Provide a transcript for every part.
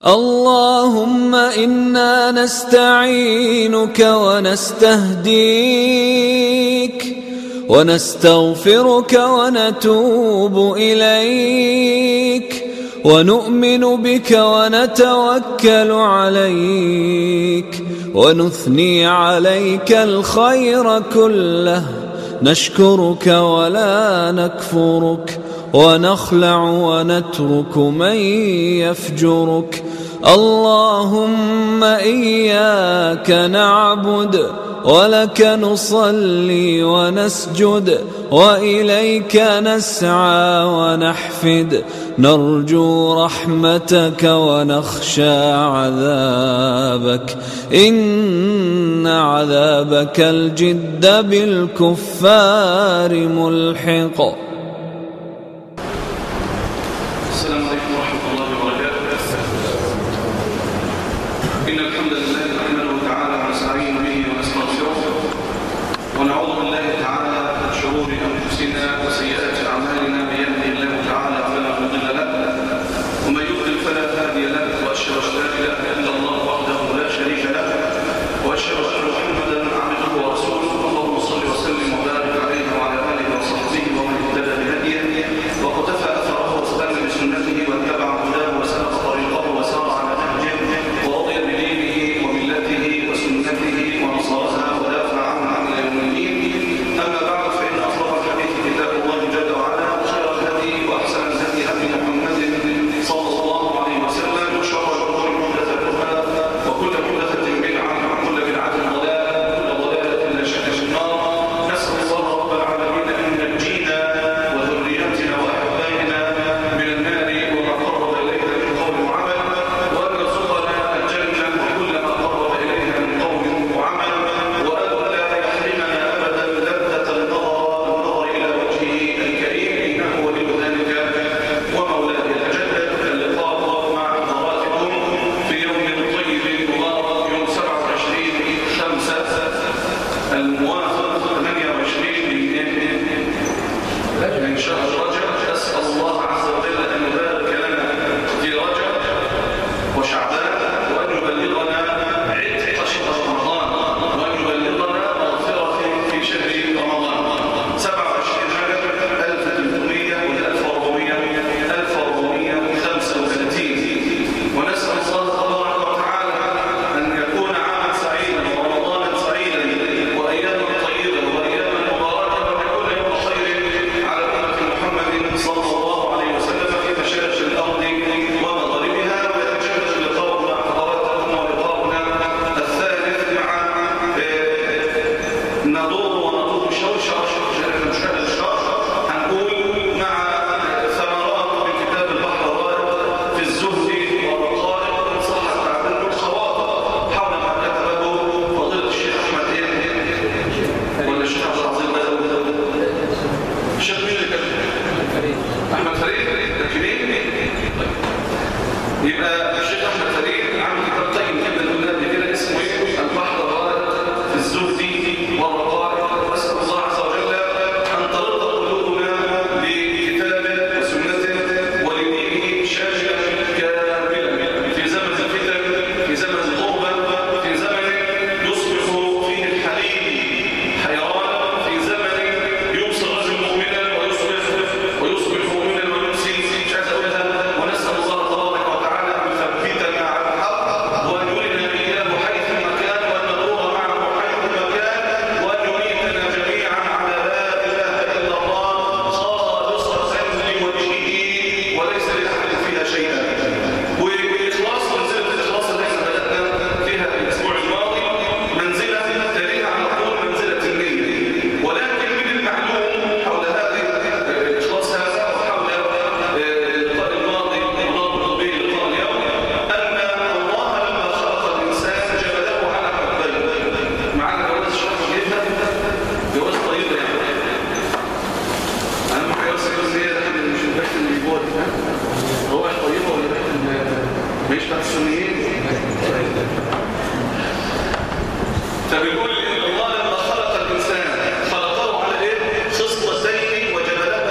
اللهم إنا نستعينك ونستهديك ونستغفرك ونتوب إليك ونؤمن بك ونتوكل عليك ونثني عليك الخير كله نشكرك ولا نكفرك ونخلع ونترك من يفجرك اللهم إياك نعبد ولك نصلي ونسجد وإليك نسعى ونحفد نرجو رحمتك ونخشى عذابك إن عذابك الجد بالكفار ملحق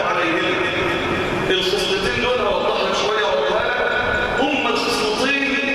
الخصلتين دول هوضح لك شويه واقولها لك هم الخصلتين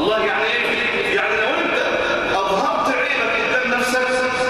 الله يعني ايه يعني لو انت اظهرت عيبك قدام نفسك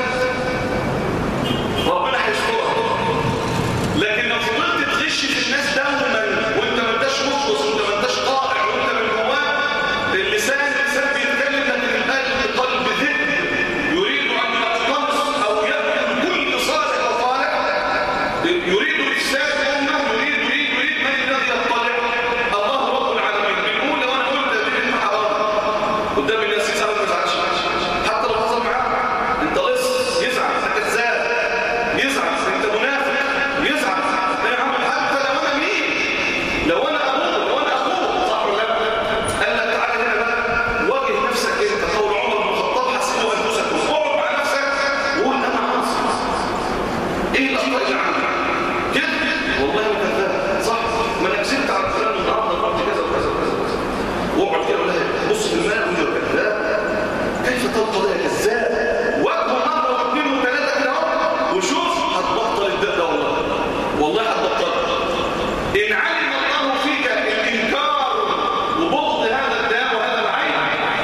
ربنا هيسترك لكن لو فضلت تغش في الناس دوما وانت ما انتش مخلص وانت ما انتش طائع وانت من جواك اللسان اللسان بيتكلم لكن القلب قلب ذئب يريد ان يقتنص او يأكل كل صالح وطالع يريد افساد الامه يريد يريد يريد من الذي يطلع الله رب العالمين بنقول لو انا قلت هذه الكلمه حرام قدام الناس يزعل ولا ما يزعلش حتى لو حصل معاه انت لص يزعل انت كذاب يزعل انت منافق يزعل يا عم حتى لو انا مين لو انا ابوه لو انا اخوه صح ولا لا قال لك تعالى هنا بقى واجه نفسك انت قول عمر بن الخطاب حسبوا انفسكم اقعد مع نفسك وقول انا عاصي ايه الاخطاء اللي عندي كده والله ما كذاب صح ما انا كسبت على فلان النهارده عملت كذا وكذا وكذا وكذا واقعد كده ولا بص في المال ويقول له كذاب كيف تبطل يا كذاب واكبر مره واثنين وثلاثه كده اهو وشوف هتبطل الداء ده والله والله هتبطل ان علم الله فيك الانكار وبغض هذا الداء وهذا العين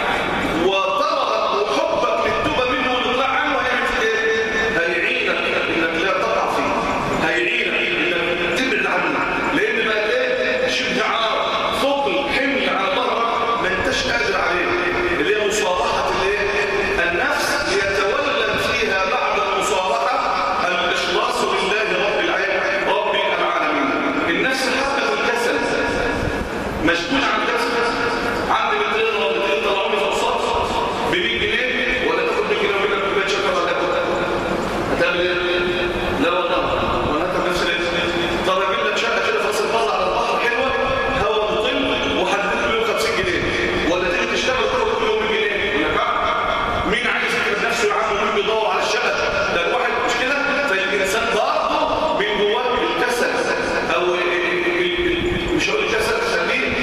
وطلبك وحبك للتوبه منه والاطلاع عنه هيعمل فيك ايه؟ هيعينك انك لا تقع فيه هيعينك انك تبعد عنه لان بقى ايه شبه عار ثقل حمل على ظهرك ما انتش قادر عليه اللي هي مصالحه الايه؟ النفس يتولد فيها بعد المصالحه الاخلاص لله رب العالمين رب العالمين النفس حبه الكسل مشغول عن كسل عندي 200 ولا 200 طلعوا لي فوصات ب 100 جنيه ولا تاخد 100 جنيه وكده كوبايه شاي ولا تاخد هتعمل ايه؟ لا والله ولا انت نفس الاسم طب اجيب لك شقه كده في راس البر على البحر حلوه هوا مطل وهديك له 50 جنيه ولا تيجي تشتغل تاخد كل يوم جنيه ولا كام؟ مين عايز يكتب نفسه يا عم ومين بيدور على الشقه ده الواحد مش كده فالانسان برضه من جواه الكسل او ال- ال- ال- مش هقول الكسل خليه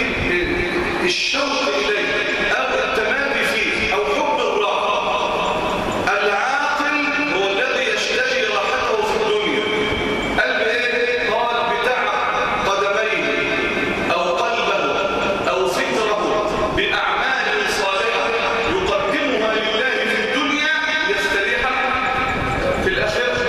الشوق اليه او التمادي فيه او حب الراحه العاقل هو الذي يشتري راحته في الدنيا قلب ايه قال بتاع قدميه او قلبه او فكره باعمال صالحه يقدمها لله في الدنيا يستريح في الاخره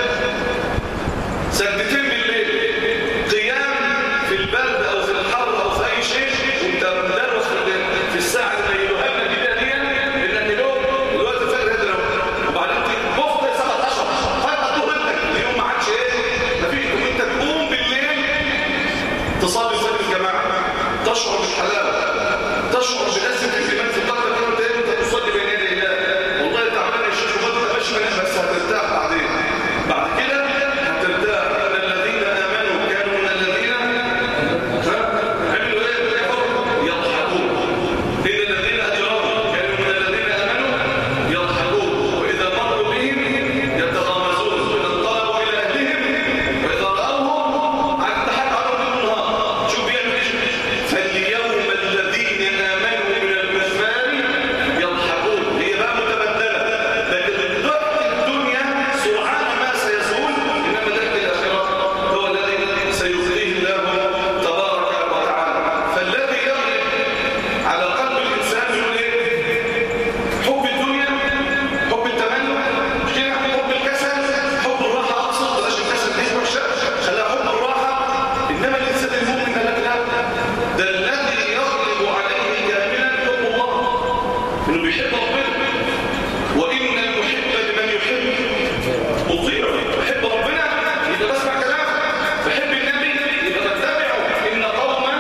سجدتين بالليل قيام في البرد او في الحر او في اي شيء وانت مدرس في- في الساعه اللي يلوها لك دي دي انك اليوم الوقت الفجر هدنا وبعدين تبص 17 فجاه طولتك اليوم ما عادش ايه مفيش وانت تقوم بالليل تصلي صلاه الجماعه تشعر بالحلاوه تشعر بلذه الايمان في قلبك كده وانت انت تصلي بين يدي الله والله تعبان يا شيخ وما تبقاش مالك بس هترتاح بعدين بعد كده هترتاح ان الذين امنوا كانوا من الذين ها؟ عملوا ايه يضحكون ان الذين اجرموا كانوا من الذين امنوا يضحكون واذا مروا بهم يتغامزون واذا انقلبوا الى اهلهم واذا راوهم هتضحك عليهم طول النهار شوف بيعمل ايه فاليوم الذين امنوا من الكفار يضحكون هي بقى متبدله لكن ضحك الدنيا سرعان ما سيزول انما ضحك الاخره هو الذي سيخزيه الله تبارك وتعالى فالذي يغلب على قلب الانسان يقول ايه حب الدنيا حب التمنع مش كده حب الكسل حب الراحه اقصد بلاش الكسل دي وحشه خليها حب الراحه انما الانسان المؤمن قال لك لا ده الذي يغلب عليه كاملا حب الله انه بيحب ربنا وان المحب لمن يحب مطيع بحب ربنا يبقى بسمع كلامه بحب النبي يبقى بتبعه ان قوما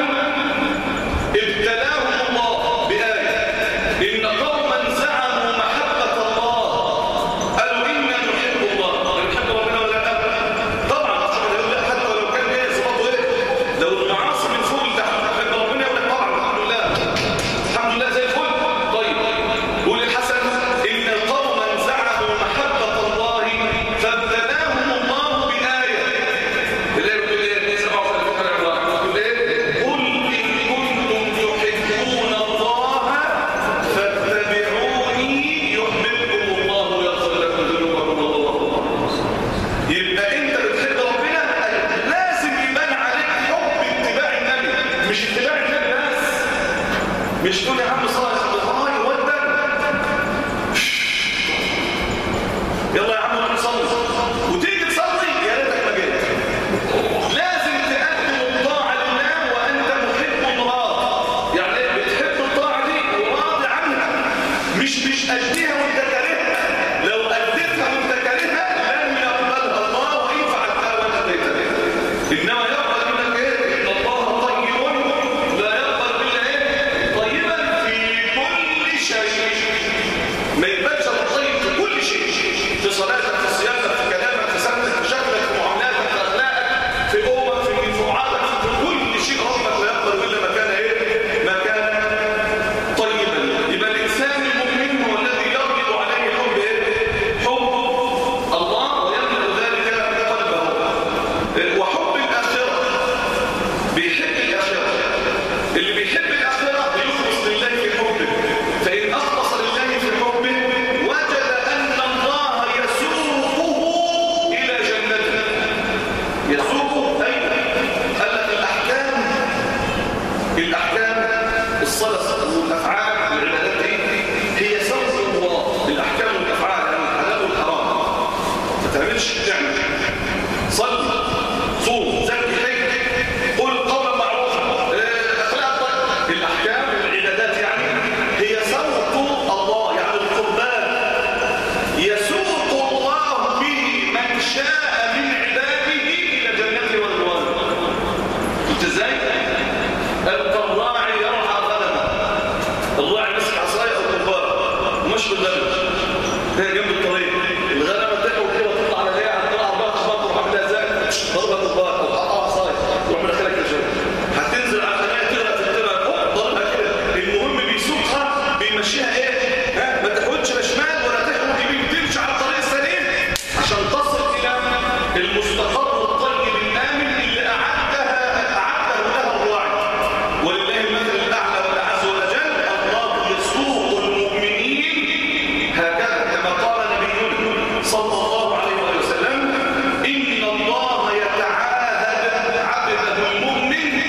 ابتلاهم الله بآية إن قوما زعموا محبة الله قالوا إنا نحب الله نحب ربنا ولا لا طبعا مش هنقول لا حتى ولو كان ايه صفاته ايه لو المعاصي من فوق لتحت نحب ربنا ولا طبعا الحمد لله الحمد لله زي الفل طيب قول الحسن إن قوما زعموا محبة الله فابتلاهم الله بآية اللي هي بتقول ايه سبعة وثلاثين فقرة عمران بتقول ايه قل إن كنتم تحبون الله فاتبعوني يحببكم الله ويغفر لكم ذنوبكم والله غفور رحيم. يبقى انت بتحب ربنا لازم يبان عليك حب اتباع النبي مش اتباع النبي بس مش تقول يا عم صالح الغايه مش مش أديها وانت كارهها لو أديتها وانت كارهها لن يقبلها الله وإن فعلتها وانت أديت بها إنما يقبل منك إيه؟ إن الله طيب لا يقبل إلا إيه؟ طيبا في كل شيء ما يقبلش الطيب في كل شيء في صلاتك في صيامك في كلامك في سمتك في شكلك في معاملاتك في أخلاقك في قومك في مدفوعاتك في كل شيء ربك لا يقبل إلا ما كان إيه؟ ما كان طيبا يبقى الإنسان المؤمن هو الذي يغلب عليه حب إيه؟ حب الله ويملأ ذلك قلبه وحب الآخرة بيحب الآخرة اللي بيحب الآخرة بيخلص لله في حبه فإن أخلص لله في حبه وجد أن الله يسوقه إلى جنته يسوقه أين؟ قال لك الأحكام الأحكام الصلاة والأفعال والعبادات دي هي سبب الله الأحكام والأفعال يعني الحلال والحرام ما تعملش تعمل صلي صوم زكي حج قل قولا معروفا آه، اخلاق طيب الاحكام العبادات يعني هي سوق الله يعني القربان يسوق الله به من شاء من عباده الى جنته ورضوانه قلت ازاي الراعي يرعى غنمه الراعي مسك عصايه او كبار ومش بالغنم هي جنب الطريق الغنمه تقوى كده تطلع على هي هتطلع اربعه خبط وروح عاملها ازاي ضربه كبار او حقها عصايه تروح مدخلك الجنه هتنزل على الخنايه تغرق في الترع أوه، ضربها كده المهم بيسوقها بيمشيها ايه ها ما تحودش لا شمال ولا تحود يمين تمشي على الطريق السليم عشان تصل الى المستقر الطيب الامن اللي اعدها اعده لها الراعي ولله المثل الاعلى والاعز والاجل الله يسوق المؤمنين هكذا كما قال نبينا صلى الله عليه وآله وسلم ان الله يتعاهد عبده المؤمن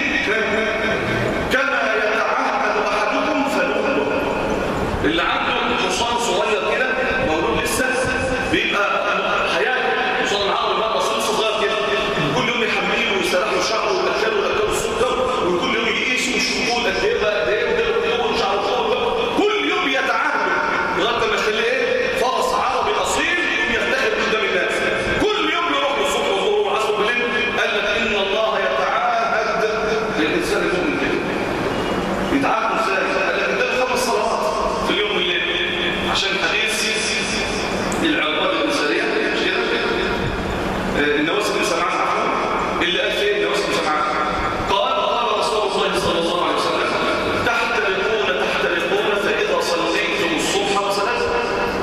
كما يتعاهد احدكم فلوله اللي عنده حصان صغير كده مولود لسه بيبقى حياته حصان العقل بقى بسيط صغير كده كل يوم يحمله ويسرحه شعره ويأكله ويأكله السكر وكل يوم يقيسه ويشوفوه قد ايه بقى قد ايه وكده ويقول شعره فوق كل يوم يتعهد لغايه ما يخليه ايه فرس عربي اصيل يقوم يفتخر قدام الناس كل يوم يروح الصبح والظهر وعصر بالليل قال لك ان الله يتعاهد للانسان المؤمن كده يتعاقبوا ازاي؟ قال لك ده خمس صلوات في اليوم والليل عشان حديث العقاد بن سريع مش كده؟ آه، النواس بن سمعان عفوا اللي قال فيه النواس بن سمعان قال قال رسول الله صلى الله عليه وسلم تحترقون تحترقون فإذا صليتم الصبح وصلاتم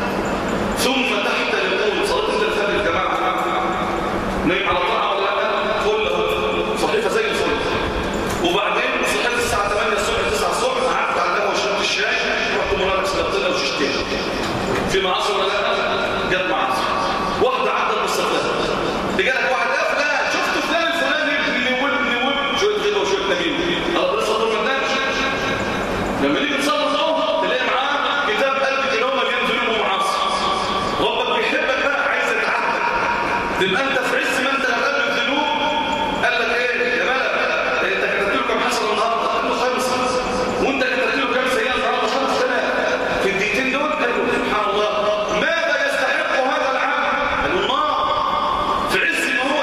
ثم تحترقون صلاة انت الفجر يا جماعة نايم على طاعة ولا لا؟ فل صحيفة زي الفل وبعدين صحيت الساعة 8 الصبح 9 الصبح قعدت على القهوة وشربت الشاي رحت مرة سلطتنا وششتين في معاصر ولا لا؟ جت معاصر واحدة عدت بالصفات جالك واحد يا فلان شفت فلان الفلاني ابن وابن وابن شوية غيبة وشوية نبيل الله لسه دول ما لما نيجي نصلي الظهر تلاقي معاه كتاب قلب كده هو مليان ذنوب ومعاصي ربك بيحبك بقى عايز يتعدى تبقى انت في عز ما انت قلب الذنوب قال لك ايه يا ملك انت كتبت له كام حسنه النهارده قال له خمسه وانت كتبت له كام سيئه النهارده خمس سنه في الدقيقتين دول قال له سبحان الله ماذا يستحق هذا العبد قال له النار في عز ما هو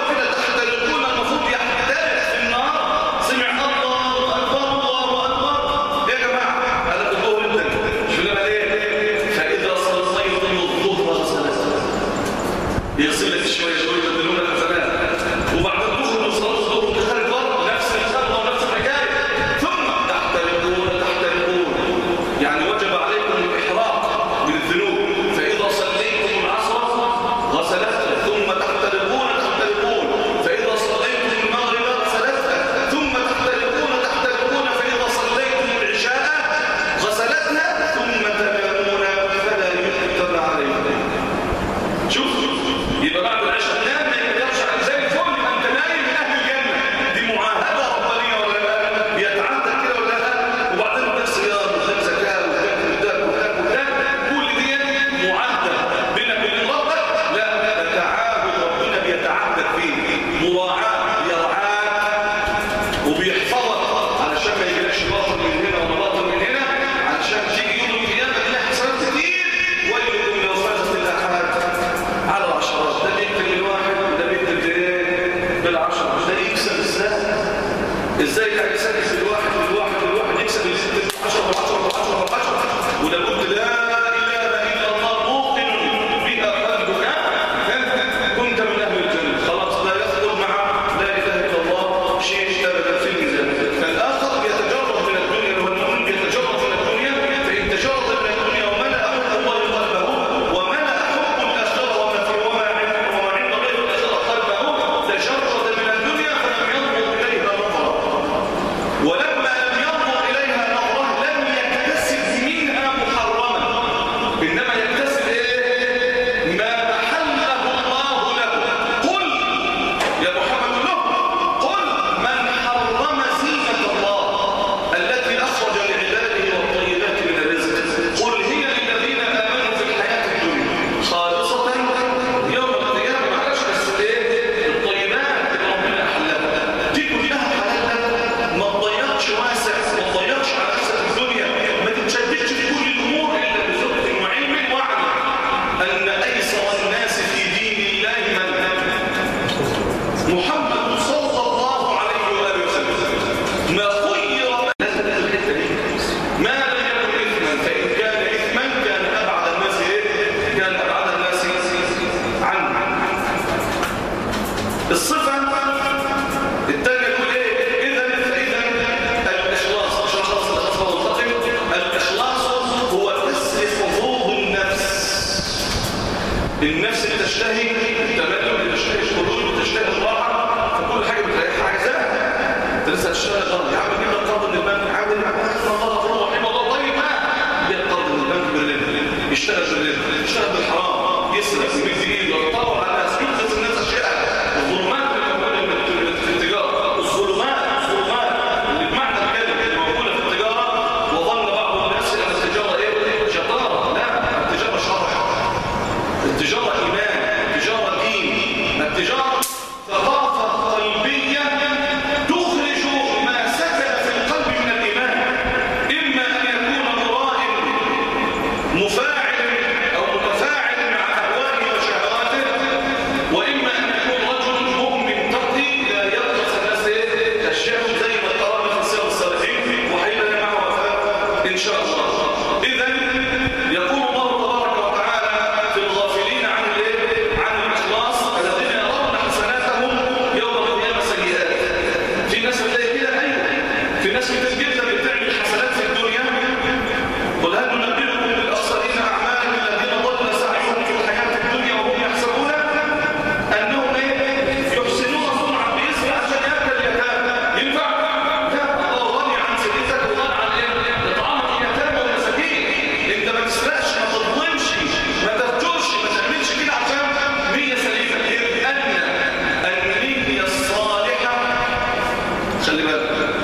النفس اللي تشتهي التمدن اللي تشتهي الخروج وتشتهي الراحه فكل حاجه بتريحها عايزاها انت لسه هتشتغل غلط يا عم جيب لك قرض من البنك عاود يا عم الله تروح يبقى الله طيب ما جيب قرض من البنك بالربا يشتغل بالربا يشتغل بالحرام يسرق ويمد ايده ويتطور على الناس ينقذ الناس اشياء الظلمات اللي موجوده في التجاره الظلمات الظلمات اللي بمعنى الكلمه اللي موجوده في التجاره وظن بعض الناس ان التجاره ايه شطاره لا التجاره شرع التجارة إيمان التجارة دين التجارة ثقافة قلبية تخرج ما سكن في القلب من الإيمان إما أن يكون مرائم مفاعل أو متفاعل مع أهوائه وشهواته وإما أن يكون رجل مؤمن تقي لا يبقى الناس أشياء زي ما ترى في سير الصالحين وحيبنا معه وفاء إن شاء الله إذا يقول الله تبارك وتعالى في الغافلين عن الايه؟ عن الاخلاص الذين يرون حسناتهم يوم القيامه سيئات في ناس بتلاقي كده ايوه في ناس كتير جدا بتعمل حسنات في الدنيا قل هل ننبئكم بالاخسرين اعمالا الذين ضل سعيهم في الحياه الدنيا وهم يحسبون انهم ايه يحسنون صنعا باسم عشان ياكل اليتامى ينفع لا الله غني عن سيدتك وغني عن ايه اطعام اليتامى والمساكين انت ما تسرقش ما تظلمش ما تفجرش ما تعملش كده عشان نيه سليمه يبقى ان النيه الصالحه خلي بالك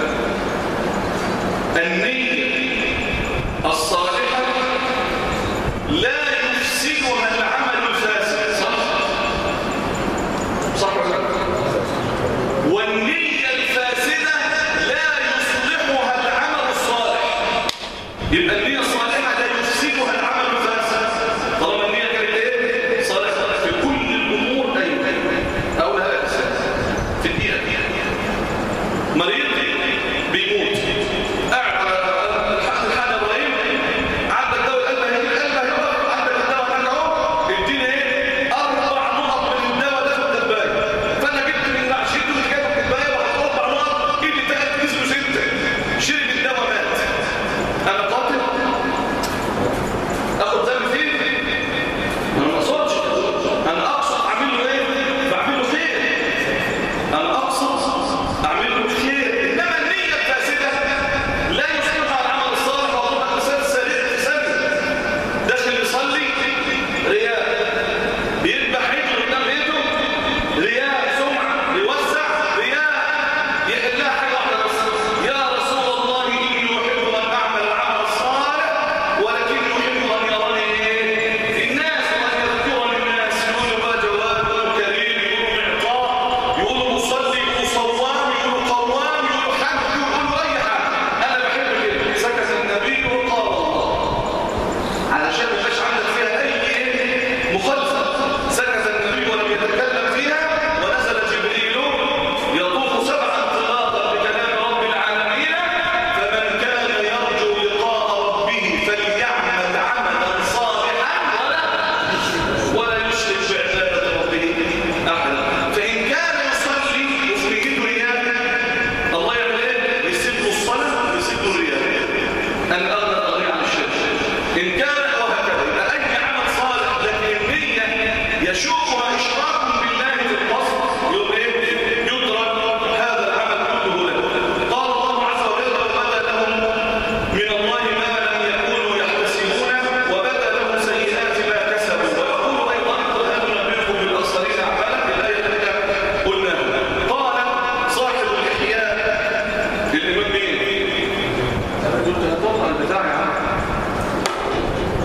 النيه الصالحه لا يفسدها العمل الفاسد صح صح ولا لا والنيه الفاسده لا يصلحها العمل الصالح يبقى النية الصالحة لا يفسدها العمل الفاسد طالما النية كانت ايه؟ صالحة في كل الأمور أيوة أول هذا الإنسان في الدقيقة مريض بيموت قاعد على الحق الحال إبراهيم عندك دواء القلب هيجي القلب هيقف عندك الدواء هناك أهو اديني ايه؟ أربع نقط من الدواء ده في الدباية فأنا جبت من العشير دول جايبه في الدباية وحط أربع نقط إيدي تحت جسمه ستة شرب الدواء مات أنا قاتل اخد ذنب فيه انا ما اقصدش انا اقصد اعمل له ايه بعمل له خير انا اقصد اعمل له خير انما النيه الفاسده لا يصلحها العمل الصالح وضرب المثال السريع في سنه داخل يصلي رياء بيذبح عجل قدام بيته رياء سمعه بيوزع رياء يحلها حاجه واحده بس يا رسول الله اني احب ان اعمل العمل الصالح ولكن احب ان يراني إيه؟ الناس وان يذكرني الناس يقولوا بقى جواد يقولوا كريم يقولوا معطاء يقولوا مصلي يقولوا صوام يقولوا قوام يقولوا حج يقولوا اي حاجه انا بحب كده سكت النبي وقال الله علشان ما يبقاش عندك فيها اي إيه؟ مخالفه سكت النبي ولم يتكلم فيها ونزل جبريل يطوف سبعا طلاقا بكلام رب العالمين فمن كان يرجو لقاء ربه فليعمل عملا صالحا ولا ولا يشرك بعباده ربه احدا فان كان يصلي وفي نيته رياء الله يعمل ايه يسيب له الصلاه ويسيب له الرياء ان اغنى الطريق عن الشرك ان كان وهكذا يبقى اي عمل صالح لكن النيه يشوبها اشراك بالله في القصد يبقى ايه يدرك هذا العمل كله له قال الله عز وجل وبدا لهم من الله ما لم يكونوا يحتسبون وبدا لهم سيئات ما كسبوا ويقول ايضا قل هل ننبئكم بالاخسرين اعمالا الايه التي قلناها قال صاحب الاحياء الامام مين؟ قلت هتطلع البتاع يا عم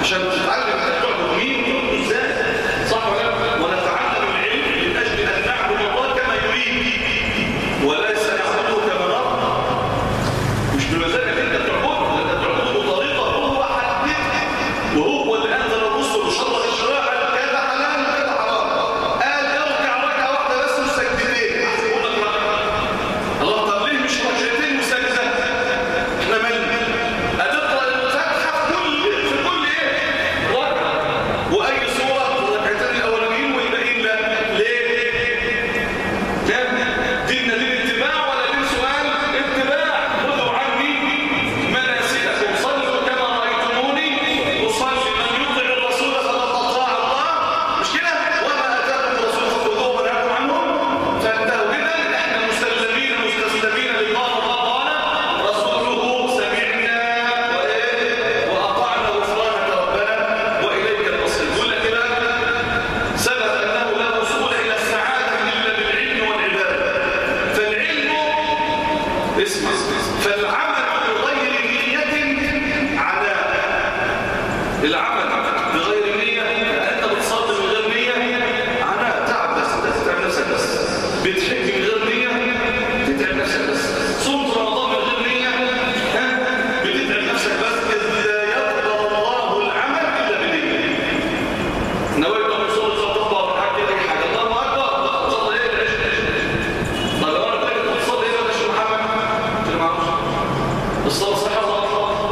عشان تتعلم تعبد مين وتعبد ازاي صح ولا لا ونتعلم العلم من اجل ان نعبد الله كما يريد وليس نعبده كما نرى مش بمزاجك انت تعبده انت تعبده بطريقه هو حددها وهو اللي انزل الرسل وشرع الشرائع كذا حلال وكذا حرام قال ارجع ركعه واحده بس وسجدتين احسبوا لك ركعه الله طب ليه مش ركعتين وسجده احنا مالنا هتقرا الفاتحه في كل في كل ايه ركعه واي سوره الركعتين الاولانيين والباقيين لا ليه كان ديننا دين اتباع ولا دين سؤال اتباع خذوا عني مناسككم صلوا كما رايتموني اصلي من يطع الرسول فقد اطاع الله مش كده وما اتاكم الرسول فخذوه ونهاكم عنه فانتهوا كده احنا مسلمين مستسلمين لما الله قال رسوله سمعنا وايه واطعنا غفرانك ربنا واليك المصير يقول لك كده سبب أنه لا وصول إلى السعادة إلا بالعلم والعبادة فالعلم اسمع فالعمل بغير نية عناء العمل بغير نية أنت بتصلي من غير نية عناء تعب بس أنت تتعب نفسك بس بتحب من غير نية تتعب نفسك بس صمت رمضان من غير نية ها؟ بتتعب نفسك بس إذ لا يقبل الله العمل إلا بنية نويت ان اصلي صلاه الظهر حاجه اي حاجه الله اكبر صلي ايه العشاء طب لو انا قلت لك تصلي ايه يا شيخ محمد قلت له معلش الصلاه صحيحه ولا غلط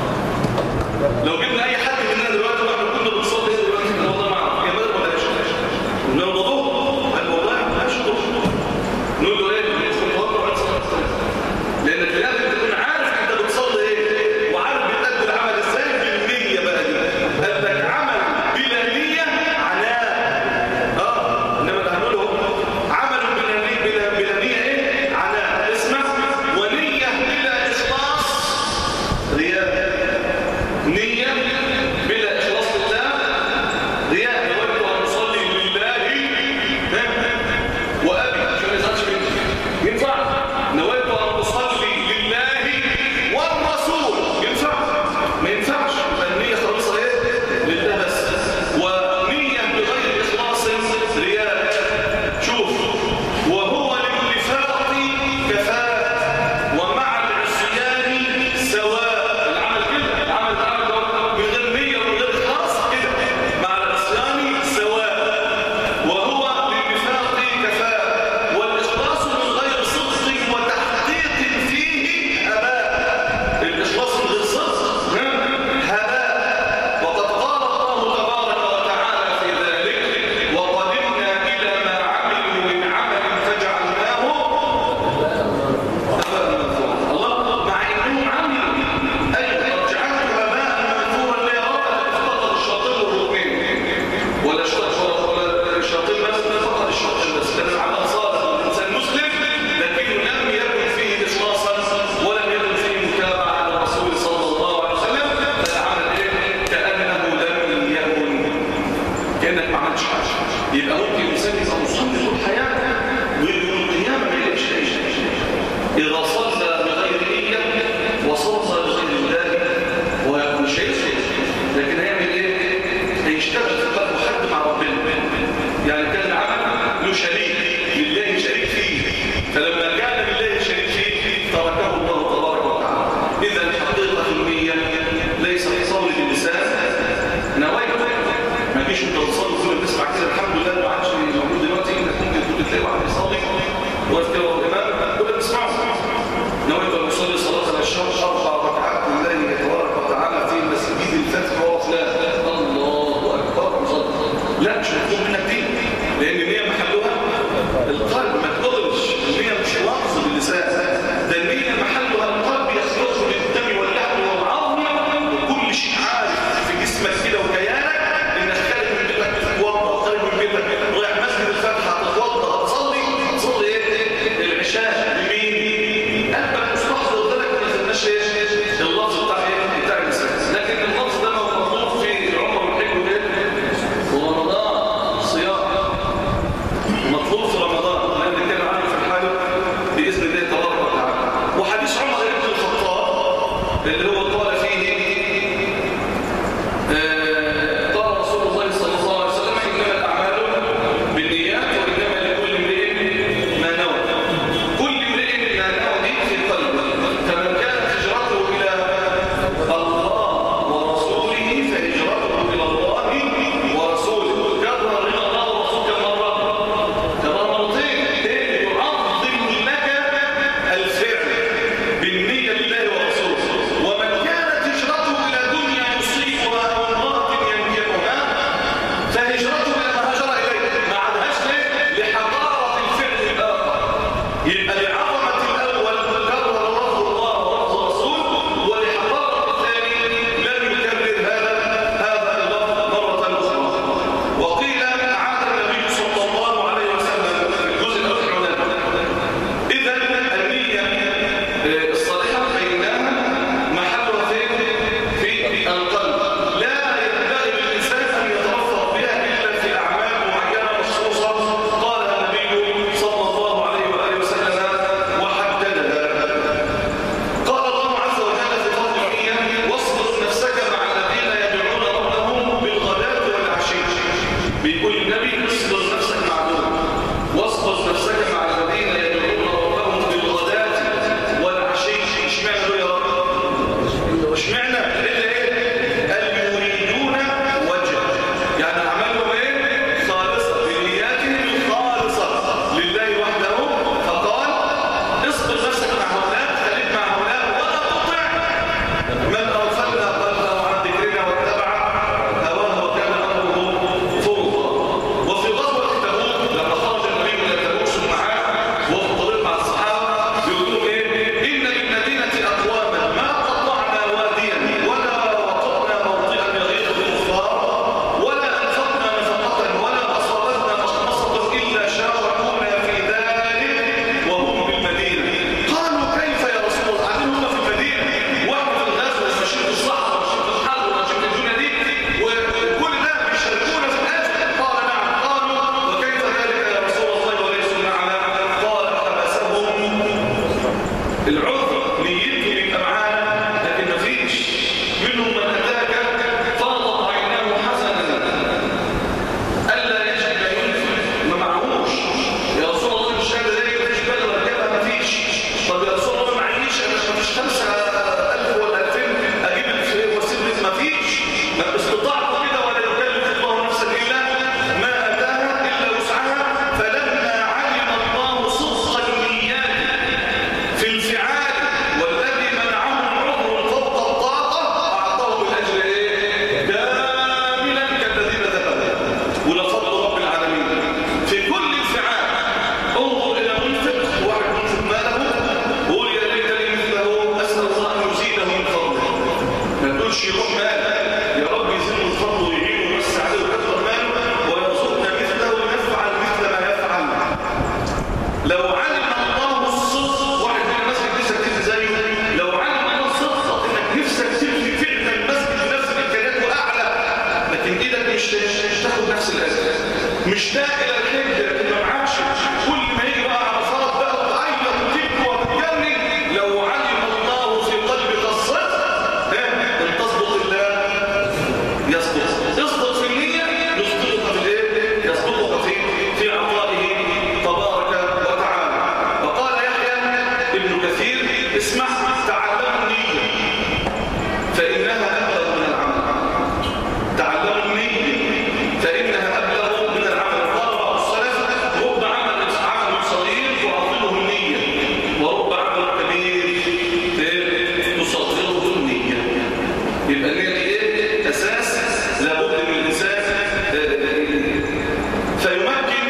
لو جبنا اي حد مننا دلوقتي واحنا كنا بنصلي ايه دلوقتي انا والله ما اعرف جمال ولا ايش من الوضوء قال والله ما اشكر نقول له ايه ندخل نوضع وعد صلاه لانك لازم تكون عارف انت بتصلي ايه وعارف بتأدي العمل ازاي بالنية بقى دي قال لك عمل بلا نية عناء اه انما اللي هنقوله عمل بلا نية بلا, بلا نية ايه عناء اسمع ونية بلا اخلاص رياء نية بلا اخلاص لله رياء نود ان نصلي لله ها؟ وابي عشان ما يزعلش مني ينفع نويت ان اصلي لله والرسول ينفع ما ينفعش يبقى النيه خالصه ايه لله بس ونيه بغير اخلاص رياء شوف وهو للنفاق كفاء ومع العصيان سواء العمل كده العمل العمل ده من غير نيه ومن غير اخلاص كده مع العصيان سواء وهو للنفاق كفاء والإخلاص من غير صدق وتحقيق فيه هباء الإخلاص من غير صدق هباء وقد قال الله تبارك وتعالى في ذلك وقدمنا إلى ما عملوا من عمل فجعلناه هباء منثورا الله مع إنهم عملوا أي قد جعلته هباء منثورا ليه يا رب فقط الشاطر والركنين ولا شاطر ولا شاطر بس فقط الشاطر بس لأن العمل صالح الإنسان مسلم لكنه لم يكن فيه إخلاصا ولم يكن فيه متابعة للرسول صلى الله عليه وسلم فالعمل إيه؟ كأنه لم يكن كأنك ما عملتش حاجة يبقى ممكن الإنسان يبقى مصلي طول حياته ويقول القيامة ما يلاقيش شيء إذا صلى بغير نية وصلى بغير الله ومش هيسكت لكن هيعمل ايه؟ هيشتغل في قلبه حد مع ربنا يعني كان العمل له شريك لله شريك فيه فلما كان لله شريك فيه تركه الله تبارك وتعالى اذا حقيقه النيه ليس قول باللسان نويت ما فيش انت بتصلي كل بتسمع كده الحمد لله ما عادش موجود دلوقتي انك ممكن تكون تلاقي واحد بيصلي واقف كده ورا الامام كل بتسمعه نويت ان اصلي صلاه العشاء اربع ركعات لله تبارك وتعالى في مسجد الفتح وفلان الله اكبر مصلي لا مش مطلوب منك دي لان النيه محلها القلب ما تقولش النيه مش لفظ باللسان ده النيه محلها القلب يخرج بالدم واللحم والعظم وكل شيء عارف في جسمك كده وكيانك انك خارج من بيتك تتوضا خارج من بيتك رايح مسجد الفتح هتتوضا هتصلي تصلي ايه ما استطاعت كده ولا يكلف الله نفسا الا ما اتاها الا وسعها فلما علم الله صدق النيات في الفعال والذي منعهم عذر فوق الطاقه اعطاهم الاجر ايه كاملا كالذين ذهبوا ولفضل رب العالمين في كل انفعال انظر الى منفق واحد منفق ماله وقول يا ليت لي مثله اسال الله ان يزيده من فضله ما تقولش يروح مال يا رب يزيد من فضله ويعينه ويوسع عليه ويكثر ماله ويرزقنا مثله ونفعل مثل ما يفعل لو علم الله الصدق واحد من الناس نفسك تبني زيه لو علم الله الصدق انك نفسك تبني فعلا المسجد بنفس الامكانيات واعلى لكن ايدك مش مش تاخد نفس الاجر مش داخل الحج لكن ما معكش كل ما يجي بقى على فرض بقى وتعيط وتبكي وتتجنن لو علم الله في قلبك الصدق ها ان تصدق الله يصدق اصدق في النية يصدقك في الايه يصدقك في في عطائه تبارك وتعالى وقال يحيى ابن كثير اسمع تعلموا النية فإنها أبلغ من العمل تعلموا النية فإنها أبلغ من العمل قال بعض السلف رب عمل عمل صغير تعظمه النية ورب عمل كبير تصغره النية يبقى النية دي ايه اساس لابد من الانسان فيمكن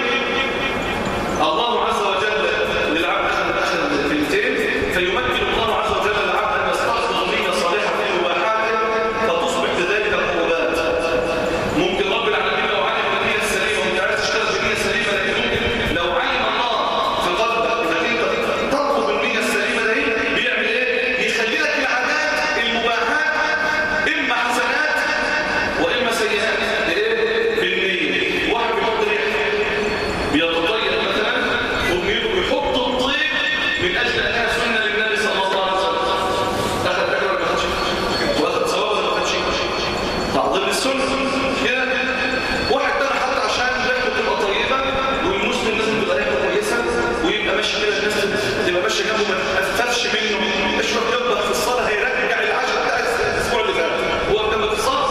الله عز وجل للعبد اخذ اخذ كلمتين فيمكن الله عز وجل للعبد ان يستحضر نيه صالحه في مباحاته فتصبح بذلك القربات ممكن رب العالمين لو علم النيه السليمه وانت عايز تشتغل بنيه سليمه لكن ممكن لو علم الله في قلبك انك انت تطلب النيه السليمه دي بيعمل ايه؟ يخلي لك العادات المباحات اما حسنات واما سيئات ايه؟ بالنيه واحد بيحط ريحه بيتطيب مثلا وبيده بيحط الطيب من اجل انها سنه للنبي صلى الله عليه وسلم اخذ اجر ولا ما اخذش واخذ ثواب ولا ما اخذش تعظيم السنه كده واحد تاني حتى عشان ريحته تبقى طيبه والمسلم لازم تبقى ريحته كويسه ويبقى ماشي كده الناس تبقى ماشيه جنبه ما تقفلش منه اشرب جنبك في الصلاه هيرجع العشاء بتاع الاسبوع اللي فات هو جنبك في الصلاه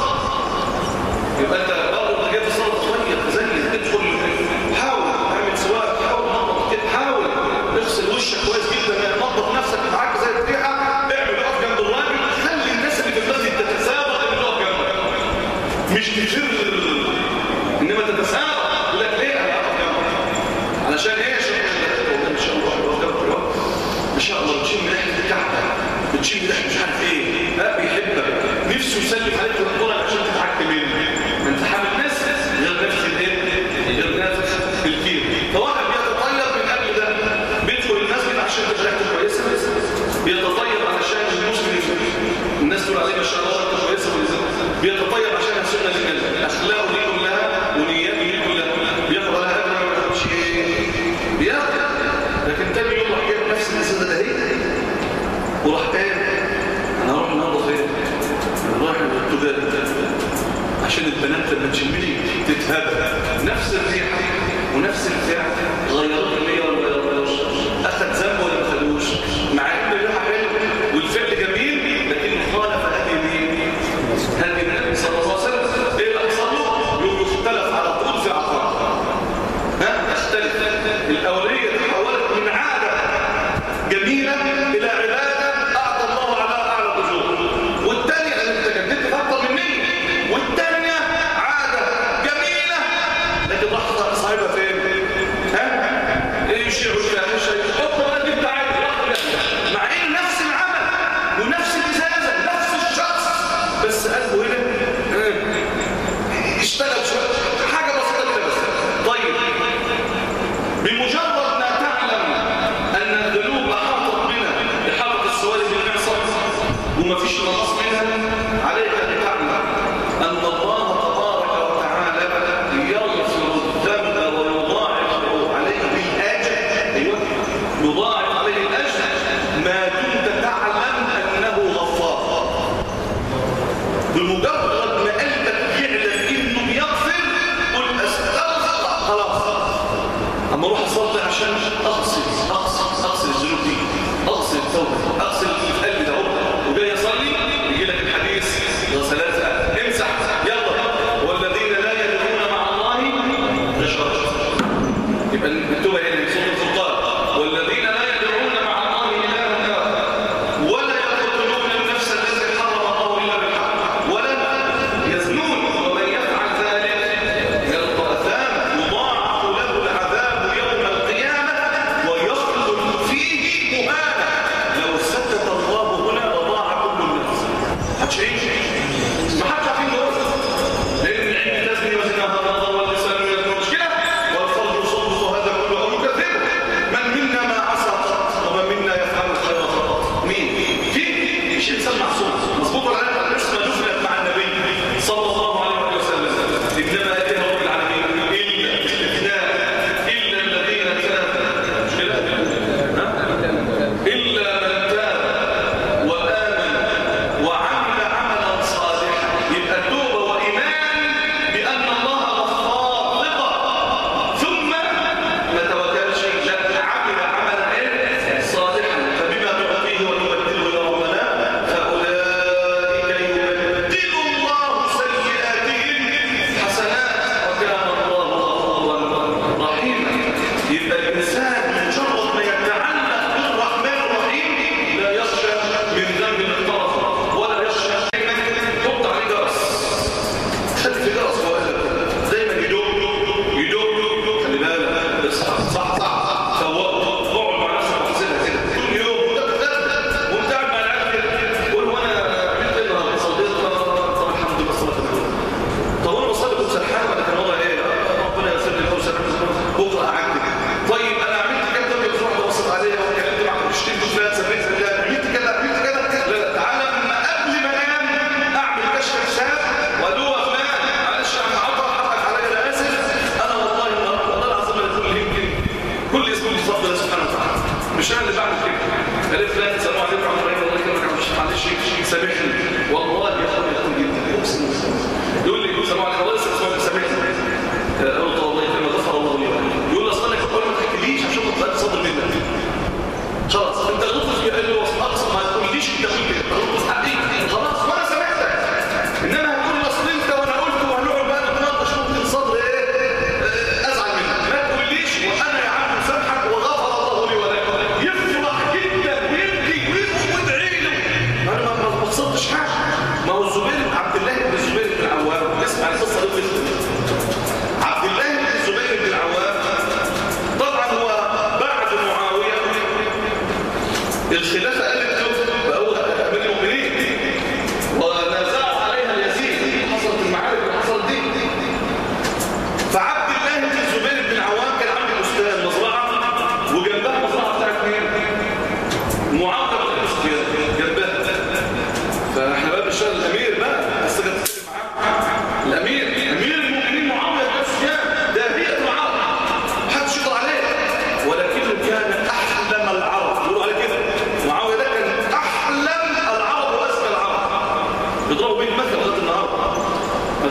يبقى انت برضه جاي في الصلاه تغير تزين تدخل حاول اعمل سواك حاول نظف كده حاول اغسل وشك كويس جدا نظف نفسك معاك زي الريحه اعمل اقف جنب الراجل خلي الناس اللي في المسجد تتسابق اللي تقف جنبك مش تفر انما تتسابق يقول لك ليه انا اقف جنبك علشان ايه يا شيخ ان شاء الله اقف جنبك ما شاء الله بتشم ريحه الكعبه بتشم ريحه مش عارف ايه ها بيحبك نفسه يسلم عليك في القرى عشان تتحكم منه انت حامل ناس غير نفس الايه غير نفس الكير فواحد بيتطيب من قبل ده بيدخل المسجد عشان تبقى ريحته كويسه بيتطيب علشان المسلم الناس تقول عليه ما شاء الله ريحته كويسه بيتطيب عشان السنه للنبي اخلاقه دي كلها ونياته دي كلها بياخد عليها اجر ولا ما بياخدش ايه بياخد لكن تاني يوم راح جايب نفس النساء ده اهي وراح قايل انا هروح النهارده فين؟ انا رايح التجارة عشان البنات لما تشمني تتهبى نفس الريحه ونفس الفعل غيرت النية ولا ما غيرتهاش اخذ ذنب ولا ما خدوش مع ان الريحه حلو والفعل جميل لكن خالف هدي مين؟ هدي النبي صلى الله عليه وسلم ايه اللي حصل له؟ يوم يختلف على طول في عقار ها اختلف الاوليه تحولت من عاده جميله الى عباده اعطى الله على اعلى الاجور والثانيه انت جددت اكتر مني والثانيه عاده جميله لكن راح صاحبها فين ها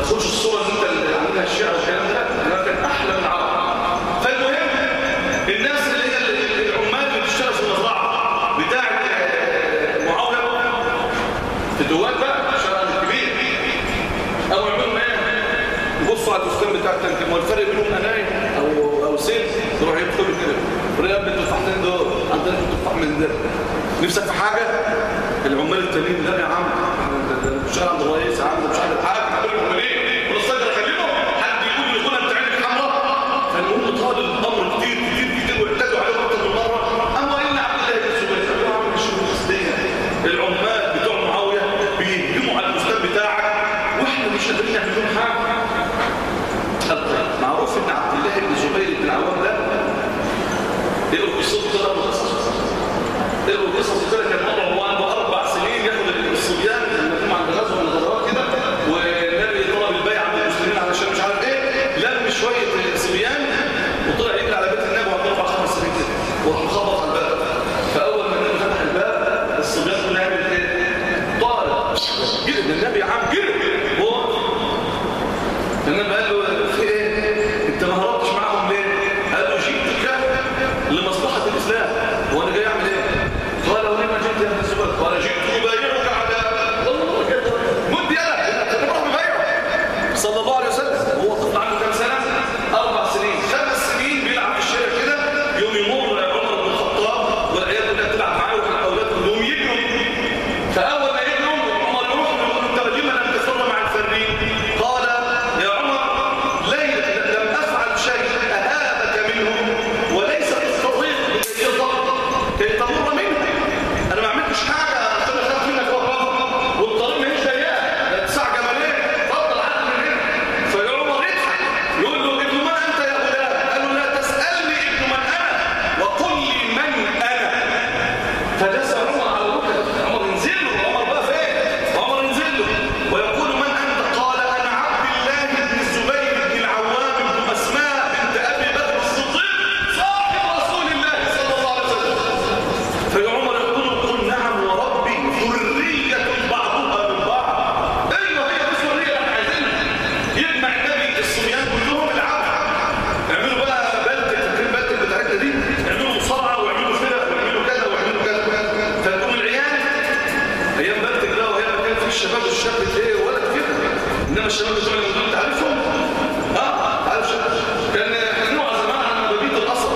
تاخدش الصوره اللي انت اللي عاملها الشيعه والكلام ده انما كان احلى من العرب فالمهم الناس اللي هي العمال اللي بتشتغل في المزرعه بتاعه معاويه في الدوات بقى الشارع الكبير او يعملوا ايه يبصوا على الفستان بتاع التنكيم والفرق بينهم انايم او او سن يروح يدخلوا كده وريال بالتفاحتين دول عندنا تفاح من ده نفسك في حاجه العمال التانيين لا يا عم الشارع عند الرئيس عند مش عارف حاجه عند العمالين ولا الصدر اكلمه حد يقول لي خد انت عينك حمراء فالمهم طال الامر كتير كتير كتير واعتدوا عليه اكتر من مره اما ان عبد الله بن الزبير قالوا له عم شو الدنيا العمال بتوع معاويه بيهجموا على البستان بتاعك واحنا مش قادرين نعمل لهم حاجه قال طيب معروف ان عبد الله بن الزبير بن العوام ده يقروا قصته كده من القصص يقروا قصص كده كان مره هو عنده اربع سنين ياخد الصبيان لما يكون عند غزوه من الغزوات كده والنبي طلب البيع عند المسلمين علشان مش عارف ايه لم شويه صبيان وطلع يجري على بيت النبي وعنده اربع خمس سنين كده وراح مخبط على الباب فاول ما النبي فتح الباب الصبيان كلها عملت ايه؟ طارق جري ده النبي يا عم جري هو النبي قال له في ايه؟ انت ما هربتش معاهم ليه؟ قال له جئتك لمصلحه الاسلام هو انا جاي اعمل ايه؟ قال ولما جئت يا ابن الزبير؟ قال جئت ابايعك على مد يدك تروح ببايعه صلى الله عليه وسلم هو طفل عنده كام سنه؟ اربع سنين خمس سنين بيلعب في الشارع كده يوم يمر عمر بن الخطاب والعيال كلها بتلعب معاه والاولاد كلهم يجروا فاول ما يجروا عمر يروح يقول له انت لما لم تفر مع الفرين قال يا عمر لي لم افعل شيء اهابك منه وليس تستطيع كي كي تمر منه انا ما عملتش حاجه عشان اخاف منك وراك والطريق ماهيش ضيقه ده تسع جمالين اتفضل عدي من هنا فعمر يضحك يقول له ابن من انت يا غلام قال له لا تسالني ابن من انا وقل لي من انا فجلس عمر على الركب عمر ينزل له عمر بقى فين عمر ينزل له ويقول من انت قال انا عبد الله بن الزبير بن العوام بن اسماء بنت ابي بكر الصديق صاحب رسول الله صلى الله عليه وسلم فعمر يقول قل نعم وربي ذريه بعضها من بعض ايوه هي دي ذريه احنا عايزينها يجمع النبي الصبيان كلهم العبد اعملوا بقى بلد فاكرين بلد بتاعتنا دي اعملوا مصارعه واعملوا فرق واعملوا كذا واعملوا كذا فتقوم العيال ايام بلد كده وايام ما كان في الشباب الشاب ايه ولا كده انما الشباب بتوع اللي انت عارفهم اه عارف شباب كان ممنوع زمان عن مبابيت القصر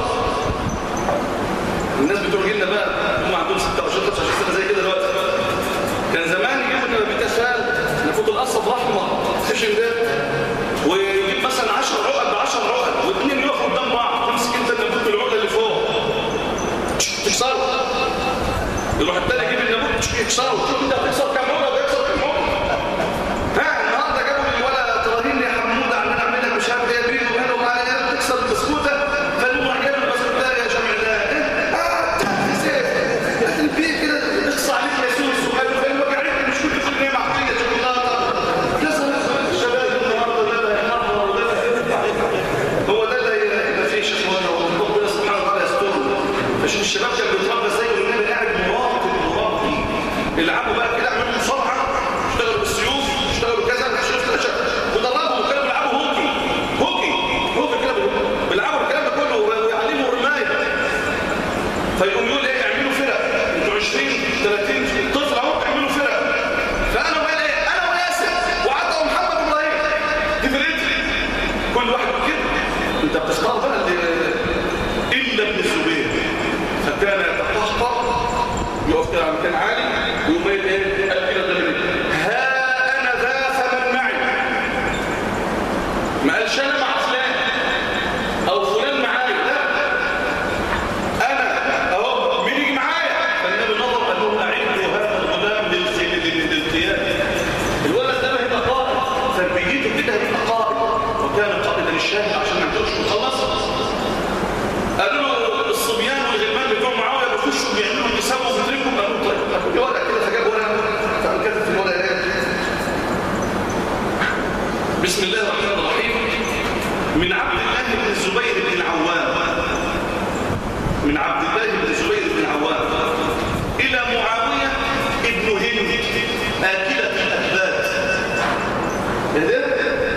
الناس بتوع جيلنا بقى هم عندهم 26 25 سنه زي كده دلوقتي كان زمان يجيبوا لنا بيت اسفل نفوت القصب الاحمر خشن ده ويجيب مثلا 10 عقد ب 10 عقد واثنين يقفوا قدام بعض تمسك انت النبوت العقده اللي فوق تكسره يروح الثاني يجيب النبوت يكسره شوف انت هتكسر كام عقده ويكسر كام عقده ها النهارده جابوا لي ولا تراهين يا حموده عمال اعملها مش عارف ايه بريد وهنا ومعايا ايه تكسر البسكوته فالمهم راح جايب البسكوته يا جماعه ده اه تحت سيف لكن في كده اقصى عليك يا سوس وقال له وجعتني مش كنت تقول لي معطيه شوكولاته كسر الشباب النهارده ده يحرر وده هو ده اللي ما فيش اخوانا وربنا سبحانه وتعالى يسترنا فشوف الشباب كان بيتربى ازاي والنبي قاعد مراقب مربي العبوا بقى كده اعملوا مصارعه اشتغلوا بالسيوف اشتغلوا كذا شفت شفت ودربهم كانوا بيلعبوا هوكي هوكي هوكي كده بيلعبوا الكلام ده كله ويعلموا الرمايه فيقوم يقول ايه اعملوا فرق انتوا 20 30 طفل اهو اعملوا فرق فانا وقال ايه انا وياسر وعطى محمد ابراهيم دي فرقتي كل واحد كده انت بتختار بقى اللي الا ابن الزبير فكان يتقهقر يقف كده على مكان عالي ويقوم قايل ايه قال كده ده ها انا ذا فمن معي ما قالش انا مع فلان او فلان معايا لا انا اهو مين يجي معايا فالنبي نظر قال لهم اعدوا هذا الغلام للقياده الولد ده هيبقى قائد تربيته كده هيبقى قائد وكان قائدا للشاهد عشان ما يقدرش يخلص قالوا له الصبيان والغلمان بتوع معاويه بيخشوا بيعملوا بيسووا بيتركوا قالوا طيب قالوا لي ورقه كده فجاب ورقه فقام كاتب في الورقه ايه بسم الله الرحمن الرحيم من عبد الله بن الزبير بن العوام من عبد الله بن الزبير بن العوام إلى معاوية ابن هند آكلة الأكباد ده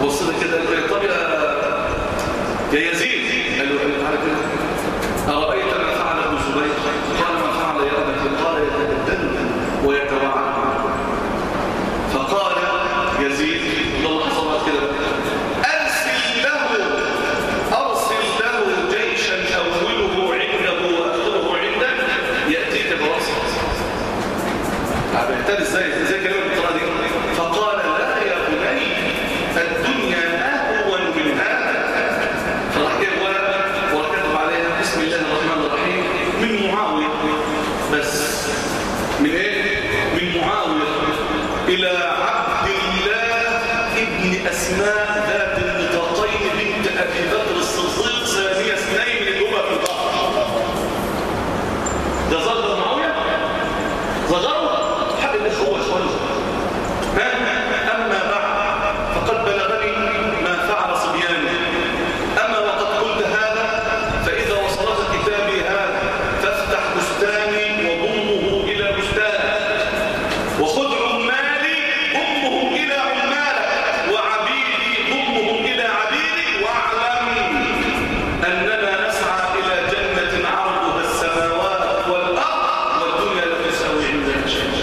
فبص لي كده قال له طب يا يا يزيد قال له تعالى كده أرأيت ما فعل ابن زبير قال ما فعل يا أبت قال يتبدل ويتوعد فقال يزيد الله صلى كده أرسل له أرسل له جيشا أوله عنده وآخره عندك يأتيك برأسه بيحتاج ازاي ازاي كلمه بالطريقه دي فقال لا يا بني الدنيا اهون من هذا فراح جايب ورقه وكتب عليها بسم الله الرحمن الرحيم من معاويه بس من ايه من معاويه الى عبد الله ابن اسماء ذات النطاقين بنت ابي بكر الصديق ثانيه اثنين اللي هما في البحر ده ظل معاويه ظهروا حق الإخوة إخوانه أما بعد فقد بلغني ما فعل صبياني أما وقد قلت هذا فإذا وصلت كتابي هذا فافتح بستاني وضمه إلى بستانك وخذ عمالي ضمهم إلى عمالك وعبيدي ضمهم إلى عبيدك واعلم أننا نسعى إلى جنة عرضها السماوات والأرض والدنيا لا تساوي عندنا شيء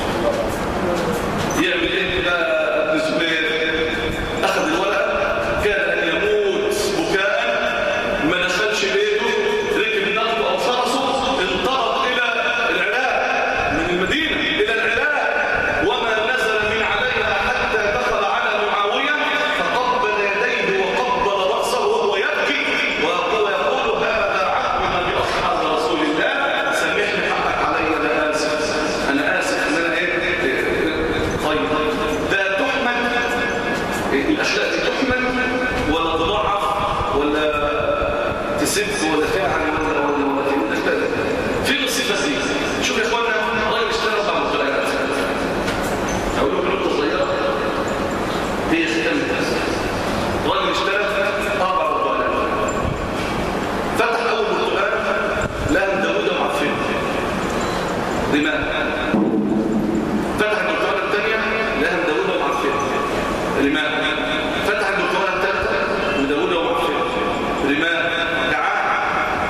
يعمل ايه بقى ابن زبير اخذ الورقه كان ان يموت بكاء ما دخلش بيته ركب نقله او فرسه انطلق الى العراق من المدينه الى العراق وما نزل من عليها حتى دخل على معاويه فقبل يديه وقبل راسه وهو يبكي ويقول يقول هذا عهدنا باصحاب رسول الله سامحني حقك علي انا اسف انا اسف ان انا ايه طيب ده تحمل الاشياء دي تحمل ولا تضعف ولا تسب ولا تفعل ولا ولا ولا الاشياء دي في الصفه دي شوف يا اخوانا راجل اشترى اربع مطلعات اقول لكم نقطه صغيره هي ختام راجل اشترى اربع مطلعات فتح اول مطلعات لقى داوود معفن لماذا فتح الدكتورة الثانية لها مداولة ومعفنة لماذا؟ فتح الدكتورة الثالثة مداولة ومعفنة لماذا؟ جعان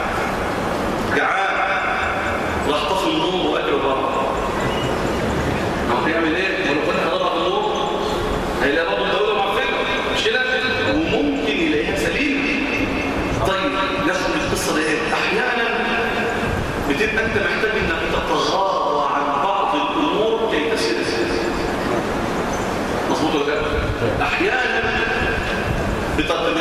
جعان راح طفي النور وأكل بره هو يعمل ايه؟ ولو كان هضرب النور هيلاقي برضه مداولة ومعفنة مش كده؟ وممكن يلاقيها سليمة طيب ناخد القصة دي ايه؟ أحيانا بتبقى أنت محتاج إنك تتغاضى عن بعض الأمور كي تسير مظبوط ولا لا؟ أحيانا بتطبيق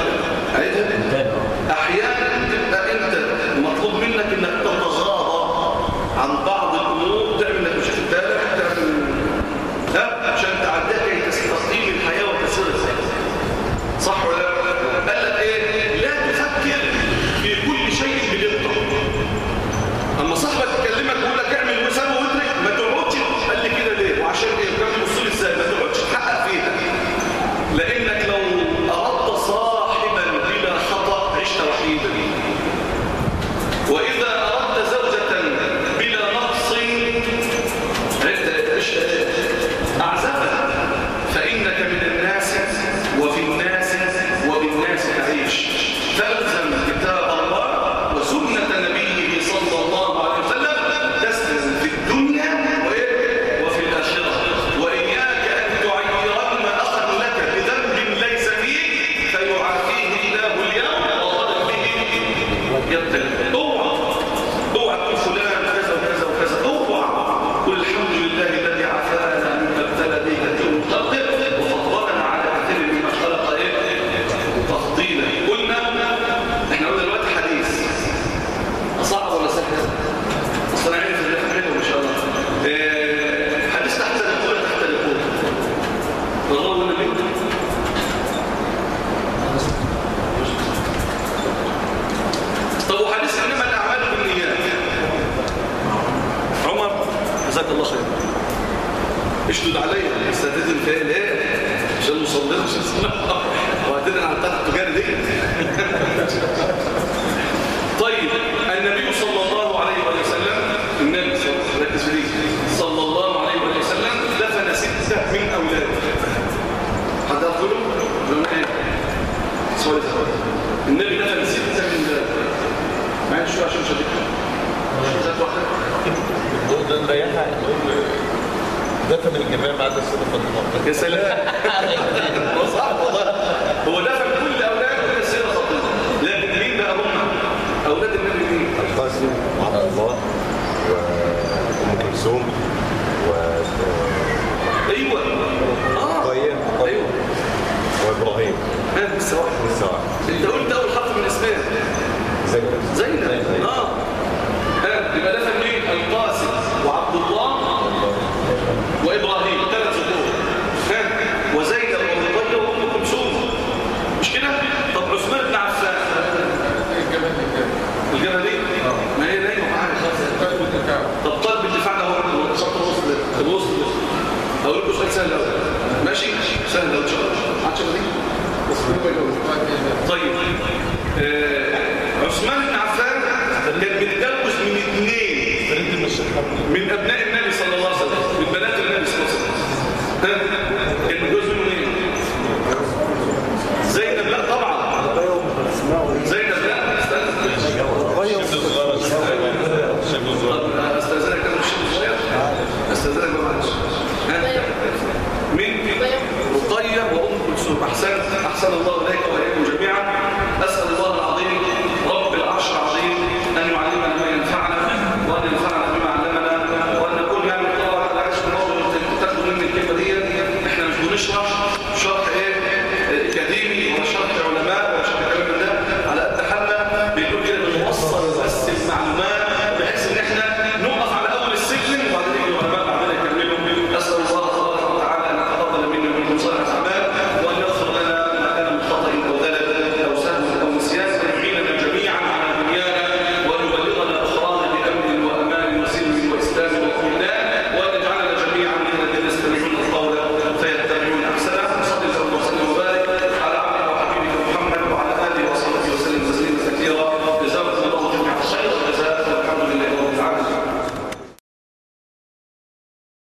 أحيانا تبقى أنت مطلوب منك إنك تتغاضى عن بعض الأمور تعمل إنك مش بالك تعمل ها عشان تعديها كي تستقيم الحياة وتسير الحياة صح ولا لا؟ قال لك إيه؟ لا تفكر في كل شيء بدقة اما صاحبك يكلمك ويقول لك اعمل وسوي وادرك ما تقعدش قال لي كده ليه وعشان ايه كان بص لي ازاي ما تقعدش تحقق فيها لانك لو اردت صاحب صلى النبي دفن ستة من ذلك معين شوية عشان مش هتكلم ذات واحدة دول نريحها نقول دفن الجميع بعد السنة فاطمة يا سلام صح والله هو دفن كل أولاده إلا السيدة فاطمة لكن مين بقى هم أولاد النبي مين القاسم وعبد الله وام كلثوم و أيوة آه طيب. أيوة وابراهيم ها لسه واحد لسه واحد أنت قلت أول حرف من اسمها زينب زينب اه ها يبقى دفن مين القاسم وعبد الله وابراهيم ثلاث ذكور ها وزينب ورقيه وام كلثوم مش كده طب عثمان بن عفان الجبلي ما هي نايمه معانا طب طالب الدفاع ده هو خط الوسط ده الوسط ده اقول لكم سؤال سهل قوي ماشي سهل قوي ان شاء الله عشان دي طيب آه، عثمان بن عفان كان بيتجوز من اثنين فريد المشيخ من ابناء النبي صلى الله عليه وسلم من بنات النبي صلى الله عليه وسلم ها؟ كان بيتجوز منهم مين زينب لا طبعا زينب لا استنى شيخ الصغيرة شيخ الصغيرة طب استاذنك انا مش صغير استاذنك بقى معلش ها؟ مين رقية وام كلثوم احسنت احسن الله اليك واليكم جميعا اسال الله العظيم رب العرش العظيم ان يعلمنا ما ينفعنا وان ينفعنا بما علمنا وان نكون يعني طبعا على عيش تاخدوا مني الكلمه دي احنا مش بنشرح شرح ايه اكاديمي ولا